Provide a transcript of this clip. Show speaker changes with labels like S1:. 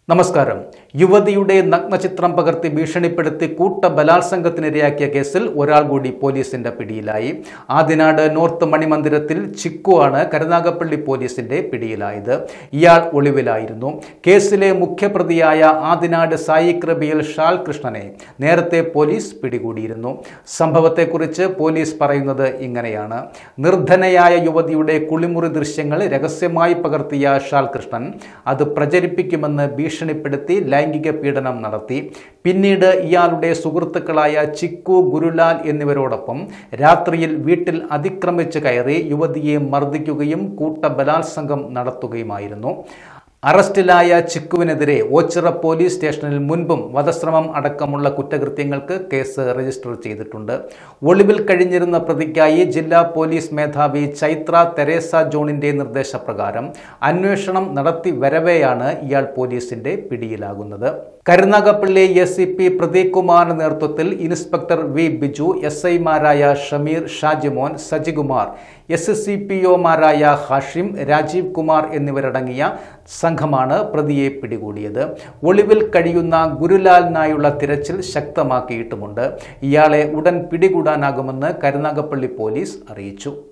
S1: നമസ്കാരം യുവതിയുടെ നഗ്നചിത്രം പകർത്തി ഭീഷണിപ്പെടുത്തി കൂട്ട ബലാത്സംഗത്തിനിരയാക്കിയ കേസിൽ ഒരാൾ കൂടി പോലീസിന്റെ പിടിയിലായി ആദിനാട് നോർത്ത് മണിമന്ദിരത്തിൽ ചിക്കു ആണ് കരുനാഗപ്പള്ളി പോലീസിന്റെ പിടിയിലായത് ഇയാൾ ഒളിവിലായിരുന്നു കേസിലെ മുഖ്യപ്രതിയായ ആദിനാട് സായി കൃപയിൽ ഷാൽ കൃഷ്ണനെ നേരത്തെ പോലീസ് പിടികൂടിയിരുന്നു സംഭവത്തെക്കുറിച്ച് പോലീസ് പറയുന്നത് ഇങ്ങനെയാണ് നിർധനയായ യുവതിയുടെ കുളിമുറി ദൃശ്യങ്ങൾ രഹസ്യമായി പകർത്തിയ ഷാൽ കൃഷ്ണൻ അത് പ്രചരിപ്പിക്കുമെന്ന് ഭീഷണിപ്പെടുത്തി ലൈംഗിക പീഡനം നടത്തി പിന്നീട് ഇയാളുടെ സുഹൃത്തുക്കളായ ചിക്കു ഗുരുലാൽ എന്നിവരോടൊപ്പം രാത്രിയിൽ വീട്ടിൽ അതിക്രമിച്ച് കയറി യുവതിയെ മർദ്ദിക്കുകയും കൂട്ട ബലാത്സംഗം നടത്തുകയുമായിരുന്നു അറസ്റ്റിലായ ചിക്കുവിനെതിരെ ഓച്ചിറ പോലീസ് സ്റ്റേഷനിൽ മുൻപും വധശ്രമം അടക്കമുള്ള കുറ്റകൃത്യങ്ങൾക്ക് കേസ് രജിസ്റ്റർ ചെയ്തിട്ടുണ്ട് ഒളിവിൽ കഴിഞ്ഞിരുന്ന പ്രതിക്കായി ജില്ലാ പോലീസ് മേധാവി ചൈത്ര തെരേസ ജോണിന്റെ നിർദ്ദേശപ്രകാരം അന്വേഷണം നടത്തി വരവെയാണ് ഇയാൾ പോലീസിന്റെ പിടിയിലാകുന്നത് Karunagappally S C P Pradeep കുമാറിന്റെ നേതൃത്വത്തിൽ ഇൻസ്പെക്ടർ വി ബിജു എസ് ഐമാരായ Shameer Shajimon Sajikumar S S C P ഒമാരായ ഹാഷിം രാജീവ് കുമാർ എന്നിവരടങ്ങിയ സംഘമാണ് പ്രതിയെ പിടികൂടിയത് ഒളിവിൽ കഴിയുന്ന ഗുരുലാലിനായുള്ള തിരച്ചിൽ ശക്തമാക്കിയിട്ടുമുണ്ട് ഇയാളെ ഉടൻ പിടികൂടാനാകുമെന്ന് കരുനാഗപ്പള്ളി പോലീസ് അറിയിച്ചു